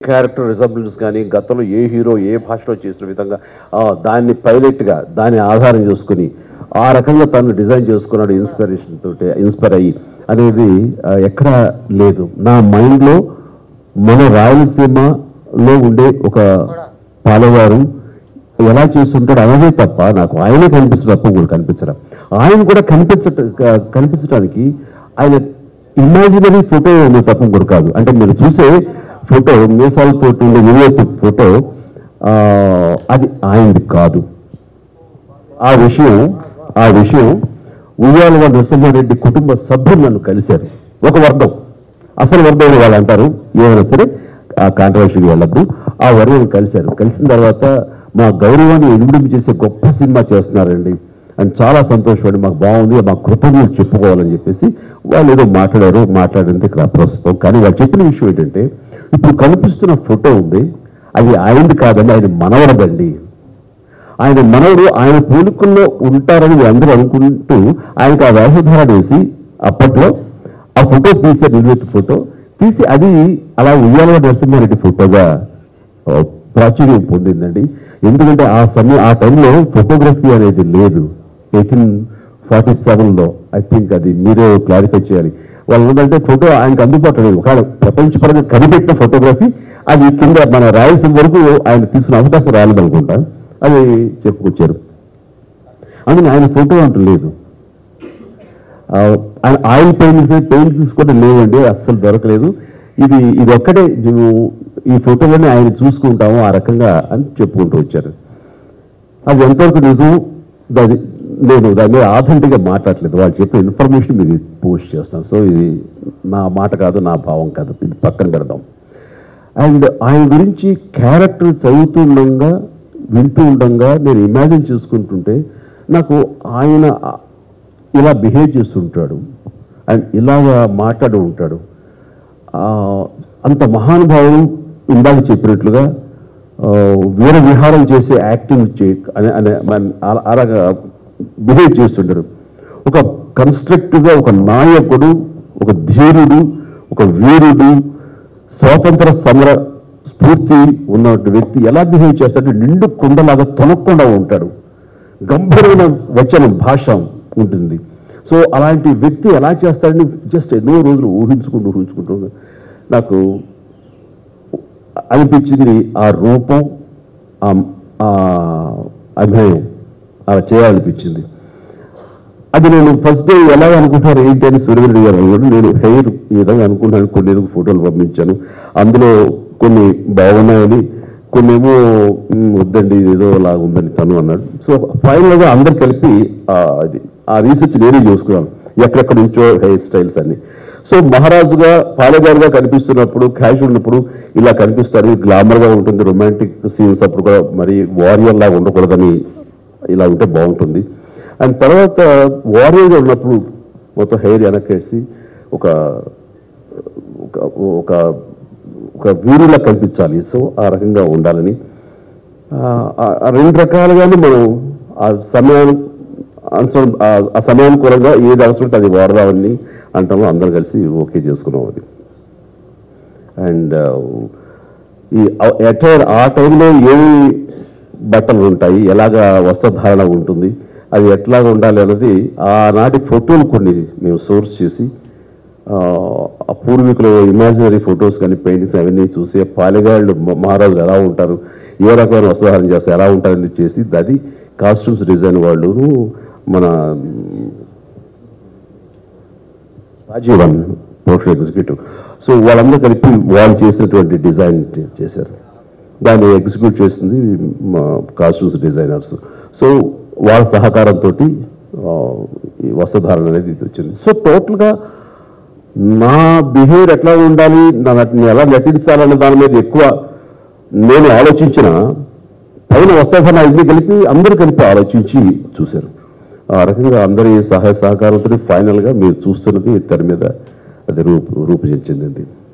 character రిజబుల్స్ కానీ గతంలో ఏ hero ఏ భాషలో చేసిన విధంగా ఆ, దాన్ని పైలట్గా దాన్ని ఆధారం చేసుకుని ఆ రకంగా తను డిజైన్ చేసుకున్నాడు ఇన్స్పిరేషన్ తోటి ఇన్స్పైర్ అయ్యి అనేది ఆ, ఎక్కడా లేదు నా మైండ్లో మన రాయలసీమలో ఉండే ఒక పాలవారు ఎలా చేస్తుంటాడు అనేదే తప్ప నాకు ఆయనే కనిపిస్తుంది తప్ప ఇంకోటి కనిపించడం ఆయన కూడా కనిపించ కనిపించడానికి ఆయన ఇమాజినరీ ఫోటో ఉంది తప్ప ఇంకోటి కాదు అంటే మీరు చూసే ఫోటో మీసాలతో ఉండే నివేతి ఫోటో ఆ, అది ఆయనది కాదు ఆ విషయం ఆ విషయం ఉయ్యాలవ నరసింహారెడ్డి కుటుంబ సభ్యులు నన్ను కలిశారు ఒక వర్గం అసలు వర్గం అని వాళ్ళు అంటారు ఏమైనా సరే ఆ కాంట్రవర్షన్కి వెళ్ళద్దు ఆ వర్గం కలిశారు కలిసిన తర్వాత మా గౌరవాన్ని ఎనిమిడి చేసే గొప్ప సినిమా చేస్తున్నారండి అని చాలా సంతోషపడి మాకు బాగుంది మా కృతజ్ఞతలు చెప్పుకోవాలని చెప్పేసి వాళ్ళు ఏదో మాట్లాడారు మాట్లాడింది ఇక్కడ ప్రస్తుతం కానీ వాళ్ళు చెప్పిన విషయం ఏంటంటే ఇప్పుడు కనిపిస్తున్న ఫోటో ఉంది అది ఆయనది కాదండి ఆయన మనవడదండి ఆయన మనవడు ఆయన పోలికల్లో ఉంటారని అందరూ అనుకుంటూ ఆయనకు ఆ వేషధారణ వేసి అప్పట్లో ఆ ఫోటో తీసే నిర్మిత ఫోటో తీసి అది అలా ఉయ్యాల నరసింహారెడ్డి ఫోటోగా ఆ, ప్రాచుర్యం పొందిందండి ఎందుకంటే ఆ సమయం ఆ టైంలో ఫోటోగ్రఫీ అనేది లేదు ఎయిటీన్ ఫార్టీ సెవెన్లో ఐ థింక్ అది మీరే క్లారిఫై చేయాలి వాళ్ళు ఏంటంటే ఫోటో ఆయనకు అందుబాటులో లేదు ఒకవేళ ప్రపంచపరంగా కనిపెట్టిన ఫోటోగ్రఫీ అది కింద మన రాయలసీమ వరకు ఆయన తీసుకున్న అవకాశం రాలేదనుకుంటా అది చెప్పుకొచ్చారు అందుకని ఆయన ఫోటో అంటూ లేదు ఆ, ఆయన ఆయిల్ పెయింట్స్ పెయింటింగ్స్ కూడా లేవండి అస్సలు దొరకలేదు ఇది ఇది ఒక్కటే మేము ఈ ఫోటోలోనే ఆయన చూసుకుంటాము ఆ రకంగా అని చెప్పుకుంటూ వచ్చారు అది ఎంతవరకు నిజం దాని నేను దాని మీద ఆథెంటిక్గా మాట్లాడలేదు వాళ్ళు చెప్పిన ఇన్ఫర్మేషన్ మీకు పోస్ట్ చేస్తాను సో ఇది నా మాట కాదు నా భావం కాదు ఇది పక్కన పెడదాం అండ్ ఆయన గురించి క్యారెక్టర్ చదువుతుండగా వింటూ ఉండగా నేను ఇమాజిన్ చేసుకుంటుంటే నాకు ఆయన ఇలా బిహేవ్ చేస్తుంటాడు అండ్ ఇలాగా మాట్లాడు ఉంటాడు ఆ, అంత మహానుభావుడు ఇందాక చెప్పినట్లుగా ఆ, వీర విహారం చేసే యాక్టింగ్ చే అనే అనే మన- అలా- అలాగా బిహేవ్ చేస్తుంటాడు ఒక కన్స్ట్రక్టివ్గా ఒక నాయకుడు ఒక ధీరుడు ఒక వీరుడు స్వాతంత్ర సమర స్ఫూర్తి ఉన్న వ్యక్తి ఎలా బిహేవ్ చేస్తాడు నిండు కుండలాగా తొనకుండా ఉంటాడు గంభీరమైన వచనం భాష ఉంటుంది సో అలాంటి వ్యక్తి ఎలా చేస్తాడని జస్ట్ ఎన్నో రోజులు ఊహించుకుంటూ ఊహించుకుంటూ నాకు అనిపించింది ఆ రూపం ఆ- ఆ అభినయం అలా చేయాలనిపించింది అది నేను ఫస్ట్ డే ఎలా అనుకుంటారు ఏంటి అని సూర్యరెడ్డి గారు అడిగాడు నేను హెయిర్ ఈ విధంగా అనుకుంటాను కొన్ని ఏదో ఫోటోలు పంపించాను అందులో కొన్ని బాగున్నాయని కొన్ని ఏమో "మ్, వద్దండి ఇది ఏదో లాగా ఉందని తను అన్నాడు సో ఫైనల్గా అందరు కలిపి ఆ, అది ఆ రీసెర్చ్ నేనే చేసుకున్నాను ఎక్కడెక్కడ నుంచో హెయిర్ స్టైల్స్ అన్ని సో మహారాజుగా పాలగారుగా కనిపిస్తున్నప్పుడు క్యాజువల్ ఉన్నప్పుడు ఇలా కనిపిస్తారు గ్లామర్ గా ఉంటుంది రొమాంటిక్ సీన్స్ అప్పుడు కూడా మరి వారియర్ లాగా ఉండకూడదని ఇలా ఉంటే బాగుంటుంది అండ్ తర్వాత వారియర్గా ఉన్నప్పుడు మొత్తం హెయిర్ వెనక్కేసి ఒక ఒక ఒక ఒక వీరులా కనిపించాలి సో ఆ రకంగా ఉండాలని ఆ, ఆ- ఆ రెండు రకాలుగానే మనం ఆ సమయం అవసరం ఆ- ఆ సమయానుకూలంగా ఏది అవసరం ఉంటే అది వాడదామని అంటాము అందరం కలిసి ఓకే చేసుకున్నాం అది అండ్ ఈ అటైర్ ఆ టైంలో ఏమి బట్టలు ఉంటాయి ఎలాగా వస్త్రధారణ ఉంటుంది అది ఎట్లాగా ఉండాలి అన్నది ఆనాటి ఫోటోలు కొన్ని మేము సోర్స్ చేసి ఆ, ఆ పూర్వీకులు ఇమాజినరీ ఫొటోస్ కానీ పెయింటింగ్స్ అవన్నీ చూసి పాలెగాళ్ళు మ- మహారాజులు ఎలా ఉంటారు ఏ రకమైన వస్త్రధారణ చేస్తారు ఎలా ఉంటారని చేసి అది కాస్ట్యూమ్స్ డిజైన్ వాళ్ళు మన రాజీవన్ ప్రొఫెషనల్ ఎగ్జిక్యూటివ్ సో వాళ్ళందరూ కలిపి వాళ్ళు చేసినటువంటి డిజైన్ చే- చేశారు దాన్ని ఎగ్జిక్యూట్ చేసింది మా కాస్ట్యూమ్స్ డిజైనర్స్ సో వాళ్ళ సహకారంతో ఈ వస్త్రధారణ అనేది ఇది వచ్చింది సో టోటల్గా నా బిహేవియర్ ఎట్లా ఉండాలి నా నట- నేను ఎలా నటించాలన్న దాని మీద ఎక్కువ నేను ఆలోచించిన పైన వస్త్రధారణ ఇన్ని కలిపి అందరూ కలిపి ఆలోచించి చూశారు ఆ రకంగా అందరి సహాయ సహకారంతో ఫైనల్గా మీరు చూస్తున్నది తెర మీద అది రూపు రూపు చెందింది